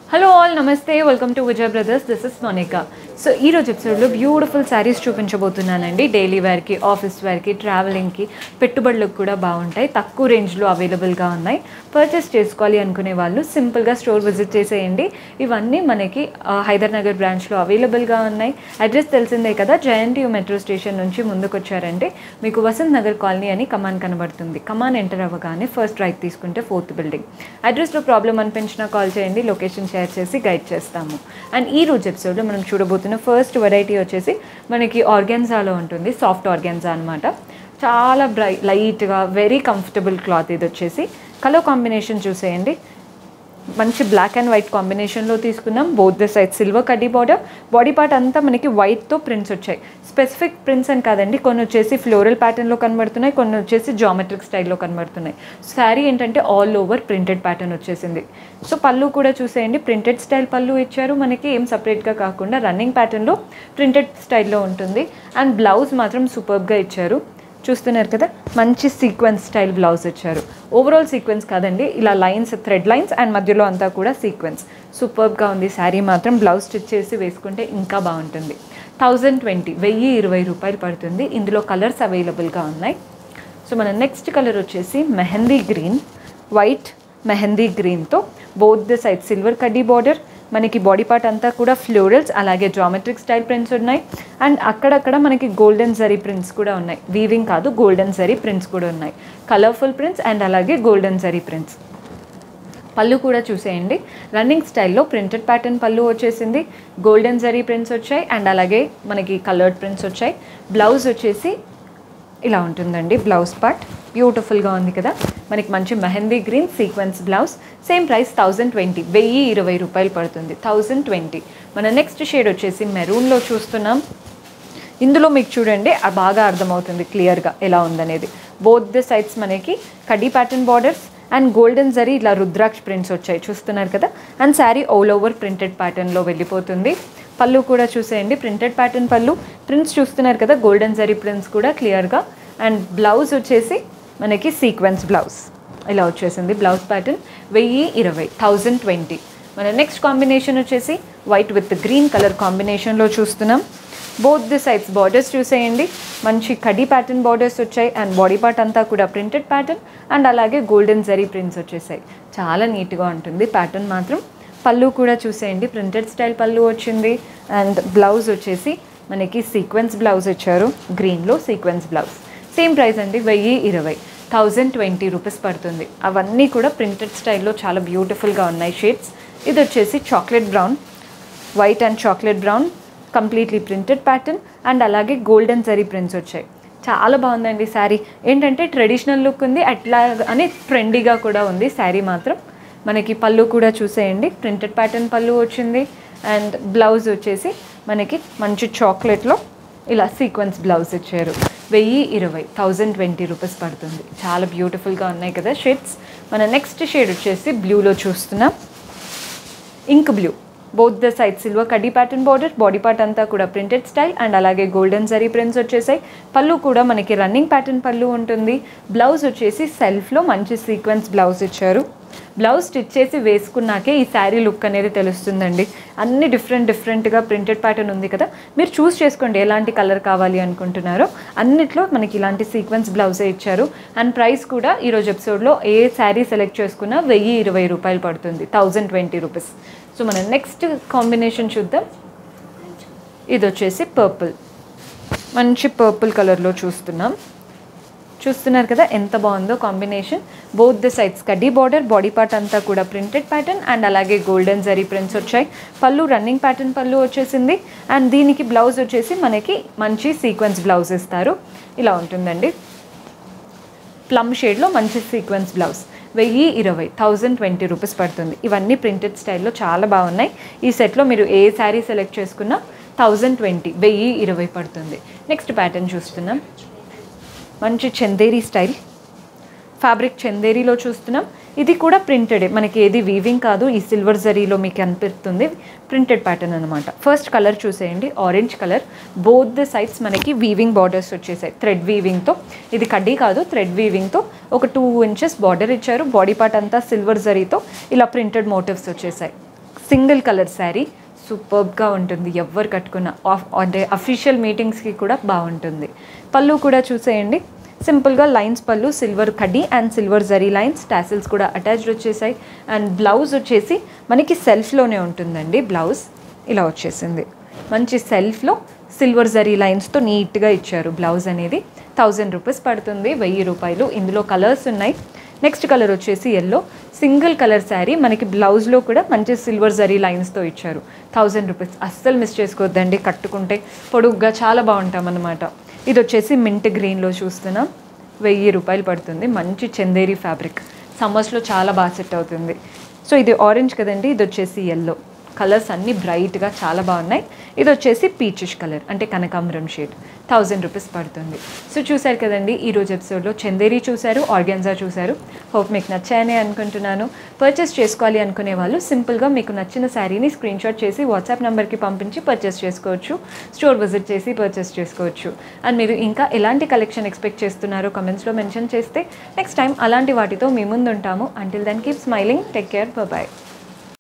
hello all నమస్తే welcome to Vijay brothers this is Monica so ఈ రోజు ఎపిసోడ్లో బ్యూటిఫుల్ శారీస్ చూపించబోతున్నానండి డైలీ వేర్కి ఆఫీస్ వేర్కి ట్రావెలింగ్కి పెట్టుబడులకు కూడా బాగుంటాయి తక్కువ రేంజ్లో అవైలబుల్గా ఉన్నాయి పర్చేస్ చేసుకోవాలి అనుకునే వాళ్ళు సింపుల్గా స్టోర్ విజిట్ చేసేయండి ఇవన్నీ మనకి ఆ, హైదర్ నగర్ బ్రాంచ్లో అవైలబుల్గా ఉన్నాయి అడ్రస్ తెలిసిందే కదా జయంటియు మెట్రో స్టేషన్ నుంచి ముందుకు వచ్చారంటే మీకు వసంత్ నగర్ కాలనీ అని కమాన్ కనబడుతుంది కమాన్ ఎంటర్ అవ్వగానే ఫస్ట్ రైట్ తీసుకుంటే ఫోర్త్ బిల్డింగ్ అడ్రస్లో ప్రాబ్లం అనిపించినా కాల్ చేయండి లొకేషన్ షేర్ చేసి గైడ్ చేస్తాము అండ్ ఈ రోజు ఎపిసోడ్లో మనం చూడబోతున్న ఫస్ట్ వెరైటీ వచ్చేసి మనకి ఆర్గాన్జాలో ఉంటుంది సాఫ్ట్ ఆర్గాన్జా అనమాట చాలా బ్రై లైట్గా వెరీ కంఫర్టబుల్ క్లాత్ ఇది వచ్చేసి కలర్ కాంబినేషన్ చూసేయండి మంచి బ్లాక్ అండ్ వైట్ కాంబినేషన్లో తీసుకున్నాం బోత్ ద సైడ్ సిల్వర్ కడ్డీ బార్డర్ బాడీ పార్ట్ అంతా మనకి వైట్తో ప్రింట్స్ వచ్చాయి స్పెసిఫిక్ ప్రింట్స్ అని కాదండి కొన్ని వచ్చేసి ఫ్లోరల్ ప్యాటర్న్లో కనబడుతున్నాయి కొన్ని వచ్చేసి జామెట్రిక్ స్టైల్లో కనబడుతున్నాయి శారీ ఏంటంటే ఆల్ ఓవర్ ప్రింటెడ్ ప్యాటర్న్ వచ్చేసింది సో పళ్ళు కూడా చూసేయండి ప్రింటెడ్ స్టైల్ పళ్ళు ఇచ్చారు మనకి ఏం సపరేట్గా కాకుండా రన్నింగ్ ప్యాటర్న్లో ప్రింటెడ్ స్టైల్లో ఉంటుంది అండ్ బ్లౌజ్ మాత్రం సూపర్గా ఇచ్చారు చూస్తున్నారు కదా మంచి సీక్వెన్స్ స్టైల్ బ్లౌజ్ ఇచ్చారు ఓవరాల్ సీక్వెన్స్ కాదండి ఇలా లైన్స్ థ్రెడ్ లైన్స్ అండ్ మధ్యలో అంతా కూడా సీక్వెన్స్ సూపర్గా ఉంది శారీ మాత్రం బ్లౌజ్ స్టిచ్ చేసి వేసుకుంటే ఇంకా బాగుంటుంది థౌజండ్ ట్వంటీ వెయ్యి ఇరవై రూపాయలు పడుతుంది ఇందులో కలర్స్ అవైలబుల్గా ఉన్నాయి సో మన నెక్స్ట్ కలర్ వచ్చేసి మెహందీ గ్రీన్ వైట్ మెహందీ గ్రీన్తో బోత్ ద సైడ్ సిల్వర్ కడ్డీ బార్డర్ మనకి బాడీ పార్ట్ అంతా కూడా ఫ్లోరల్స్ అలాగే జామెట్రిక్ స్టైల్ ప్రింట్స్ ఉన్నాయి అండ్ అక్కడక్కడ మనకి గోల్డెన్ జరీ ప్రింట్స్ కూడా ఉన్నాయి వీవింగ్ కాదు గోల్డెన్ జరీ ప్రింట్స్ కూడా ఉన్నాయి కలర్ఫుల్ ప్రింట్స్ అండ్ అలాగే గోల్డెన్ జరీ ప్రింట్స్ పళ్ళు కూడా చూసేయండి రన్నింగ్ స్టైల్లో ప్రింటెడ్ ప్యాటర్న్ పళ్ళు వచ్చేసింది గోల్డెన్ జరీ ప్రింట్స్ వచ్చాయి అండ్ అలాగే మనకి కలర్డ్ ప్రింట్స్ వచ్చాయి బ్లౌజ్ వచ్చేసి ఇలా ఉంటుందండి బ్లౌజ్ పార్ట్ బ్యూటిఫుల్గా ఉంది కదా మనకి మంచి mehndi green sequence blouse same price thousand twenty వెయ్యి ఇరవై రూపాయలు పడుతుంది థౌజండ్ ట్వంటీ మన నెక్స్ట్ షేడ్ వచ్చేసి మెరూన్లో చూస్తున్నాం ఇందులో మీకు చూడండి ఆ బాగా అర్థమవుతుంది క్లియర్గా ఎలా ఉందనేది బోత్ ద సైడ్స్ మనకి కడ్డీ pattern borders and golden zari ఇలా రుద్రాక్ష ప్రింట్స్ వచ్చాయి చూస్తున్నారు కదా and sari all over printed ప్యాటర్న్లో వెళ్ళిపోతుంది పళ్ళు కూడా చూసేయండి ప్రింటెడ్ ప్యాటర్న్ పళ్ళు ప్రింట్స్ చూస్తున్నారు కదా గోల్డెన్ జరీ ప్రింట్స్ కూడా క్లియర్గా అండ్ బ్లౌజ్ వచ్చేసి మనకి సీక్వెన్స్ బ్లౌజ్ ఇలా వచ్చేసింది బ్లౌజ్ ప్యాటర్న్ వెయ్యి ఇరవై థౌజండ్ ట్వంటీ మన నెక్స్ట్ కాంబినేషన్ వచ్చేసి వైట్ విత్ గ్రీన్ కలర్ కాంబినేషన్లో చూస్తున్నాం బోత్ ది సైడ్స్ బార్డర్స్ చూసేయండి మంచి కడీ ప్యాటర్న్ బార్డర్స్ వచ్చాయి అండ్ బాడీ పార్ట్ అంతా కూడా ప్రింటెడ్ ప్యాటర్న్ అండ్ అలాగే గోల్డెన్ జరీ ప్రింట్స్ వచ్చేసాయి చాలా నీట్గా ఉంటుంది ప్యాటర్న్ మాత్రం పళ్ళు కూడా చూసేయండి ప్రింటెడ్ స్టైల్ పళ్ళు వచ్చింది అండ్ బ్లౌజ్ వచ్చేసి మనకి సీక్వెన్స్ బ్లౌజ్ ఇచ్చారు గ్రీన్లో సీక్వెన్స్ బ్లౌజ్ సేమ్ ప్రైస్ అండి వెయ్యి ఇరవై థౌజండ్ ట్వంటీ రూపీస్ పడుతుంది అవన్నీ కూడా ప్రింటెడ్ స్టైల్లో చాలా బ్యూటిఫుల్గా ఉన్నాయి షేడ్స్ ఇది వచ్చేసి chocolate brown white and chocolate brown completely printed pattern and అలాగే గోల్డెన్ జరీ ప్రింట్స్ వచ్చాయి చాలా బాగుందండి శారీ ఏంటంటే ట్రెడిషనల్ లుక్ ఉంది అట్లా అని ట్రెండీగా కూడా ఉంది శారీ మాత్రం మనకి పళ్ళు కూడా చూసేయండి ప్రింటెడ్ ప్యాటర్న్ పళ్ళు వచ్చింది అండ్ బ్లౌజ్ వచ్చేసి మనకి మంచి చాక్లెట్లో ఇలా సీక్వెన్స్ బ్లౌజ్ ఇచ్చారు వెయ్యి ఇరవై థౌజండ్ ట్వంటీ రూపీస్ పడుతుంది చాలా బ్యూటిఫుల్గా ఉన్నాయి కదా షేడ్స్ మన నెక్స్ట్ షేడ్ వచ్చేసి బ్లూలో చూస్తున్నాం ink blue both the side silver కడ్డీ ప్యాటర్న్ బార్డర్ బాడీ పార్ట్ అంతా కూడా ప్రింటెడ్ స్టైల్ అండ్ అలాగే గోల్డెన్ జరీ ప్రింట్స్ వచ్చేసాయి పళ్ళు కూడా మనకి రన్నింగ్ ప్యాటర్న్ పళ్ళు ఉంటుంది బ్లౌజ్ వచ్చేసి సెల్ఫ్లో మంచి సీక్వెన్స్ బ్లౌజ్ ఇచ్చారు బ్లౌజ్ స్టిచ్ చేసి వేసుకున్నాకే ఈ శారీ లుక్ అనేది తెలుస్తుందండి అన్ని డిఫరెంట్ డిఫరెంట్గా ప్రింటెడ్ ప్యాటర్న్ ఉంది కదా మీరు చూస్ చేసుకోండి ఎలాంటి కలర్ కావాలి అనుకుంటున్నారో అన్నిట్లో మనకి ఇలాంటి సీక్వెన్స్ బ్లౌజే ఇచ్చారు అండ్ ప్రైస్ కూడా ఈరోజు ఎపిసోడ్లో ఏ శారీ సెలెక్ట్ చేసుకున్నా వెయ్యి ఇరవై రూపాయలు పడుతుంది థౌజండ్ ట్వంటీ రూపీస్ సో మనం నెక్స్ట్ కాంబినేషన్ చూద్దాం ఇది వచ్చేసి పర్పుల్ మంచి పర్పుల్ కలర్లో చూస్తున్నాం చూస్తున్నారు కదా ఎంత బాగుందో కాంబినేషన్ బోత్ ద సైడ్స్ కడ్డీ బార్డర్ బాడీ పార్ట్ అంతా కూడా ప్రింటెడ్ ప్యాటర్న్ అండ్ అలాగే గోల్డెన్ జరీ ప్రింట్స్ వచ్చాయి పళ్ళు రన్నింగ్ ప్యాటర్న్ పళ్ళు వచ్చేసింది అండ్ దీనికి బ్లౌజ్ వచ్చేసి మనకి మంచి సీక్వెన్స్ బ్లౌజ్ ఇస్తారు ఇలా ఉంటుందండి ప్లమ్ షేడ్లో మంచి సీక్వెన్స్ బ్లౌజ్ వెయ్యి ఇరవై థౌజండ్ ట్వంటీ రూపీస్ పడుతుంది ఇవన్నీ ప్రింటెడ్ స్టైల్లో చాలా బాగున్నాయి ఈ సెట్లో మీరు ఏ శారీ సెలెక్ట్ చేసుకున్నా థౌజండ్ ట్వంటీ వెయ్యి ఇరవై పడుతుంది నెక్స్ట్ ప్యాటర్న్ చూస్తున్నాం మంచి చందేరీ స్టైల్ ఫ్యాబ్రిక్ చందేరీలో చూస్తున్నాం ఇది కూడా ప్రింటెడే మనకి ఏది వీవింగ్ కాదు ఈ సిల్వర్ జరీలో మీకు అనిపిస్తుంది ప్రింటెడ్ ప్యాటర్న్ అనమాట ఫస్ట్ కలర్ చూసేయండి orange colour both the sides మనకి వీవింగ్ బార్డర్స్ వచ్చేసాయి థ్రెడ్ వీవింగ్తో ఇది కడ్డీ కాదు థ్రెడ్ వీవింగ్తో ఒక టూ ఇంచెస్ బార్డర్ ఇచ్చారు బాడీ పార్ట్ అంతా సిల్వర్ జరీతో ఇలా ప్రింటెడ్ మోటివ్స్ వచ్చేసాయి సింగిల్ కలర్ శారీ సూపర్గా ఉంటుంది ఎవరు కట్టుకున్న ఆఫ్ అంటే అఫీషియల్ మీటింగ్స్కి కూడా బాగుంటుంది పళ్ళు కూడా చూసేయండి సింపుల్గా లైన్స్ పళ్ళు సిల్వర్ కడ్డీ and silver zari lines tassels కూడా అటాచ్డ్ వచ్చేసాయి అండ్ బ్లౌజ్ వచ్చేసి మనకి సెల్ఫ్లోనే ఉంటుందండి బ్లౌజ్ ఇలా వచ్చేసింది మంచి సెల్ఫ్లో సిల్వర్ జరీ లైన్స్తో నీట్గా ఇచ్చారు బ్లౌజ్ అనేది థౌజండ్ రూపీస్ పడుతుంది వెయ్యి రూపాయలు ఇందులో కలర్స్ ఉన్నాయి నెక్స్ట్ కలర్ వచ్చేసి ఎల్లో సింగిల్ కలర్ శారీ మనకి బ్లౌజ్లో కూడా మంచి సిల్వర్ జరీ లైన్స్తో ఇచ్చారు థౌజండ్ రూపీస్ అస్సలు మిస్ చేసుకోవద్దండి కట్టుకుంటే పొడుగ్గా చాలా బాగుంటాం అన్నమాట ఇది వచ్చేసి మింట్ గ్రీన్లో చూస్తున్నాం వెయ్యి రూపాయలు పడుతుంది మంచి చందేరి ఫ్యాబ్రిక్ సమ్మర్స్లో చాలా బాగా సెట్ అవుతుంది సో ఇది ఆరెంజ్ కదండి ఇది వచ్చేసి ఎల్లో కలర్స్ అన్నీ బ్రైట్గా చాలా బాగున్నాయి ఇది వచ్చేసి పీచిష్ కలర్ అంటే కనకాంబరం షేడ్ థౌజండ్ రూపీస్ పడుతుంది సో చూశారు కదండి ఈ రోజు ఎపిసోడ్లో చందేరి చూశారు ఆర్గాన్జా చూశారు హోప్ మీకు నచ్చాయని అనుకుంటున్నాను పర్చేస్ చేసుకోవాలి అనుకునే వాళ్ళు సింపుల్గా మీకు నచ్చిన శారీని స్క్రీన్ షాట్ చేసి వాట్సాప్ నెంబర్కి పంపించి పర్చేస్ చేసుకోవచ్చు స్టోర్ విజిట్ చేసి పర్చేస్ చేసుకోవచ్చు అండ్ మీరు ఇంకా ఎలాంటి కలెక్షన్ ఎక్స్పెక్ట్ చేస్తున్నారో కమెంట్స్లో మెన్షన్ చేస్తే నెక్స్ట్ టైం అలాంటి వాటితో మీ ముందు ఉంటాము until then keep smiling take care bye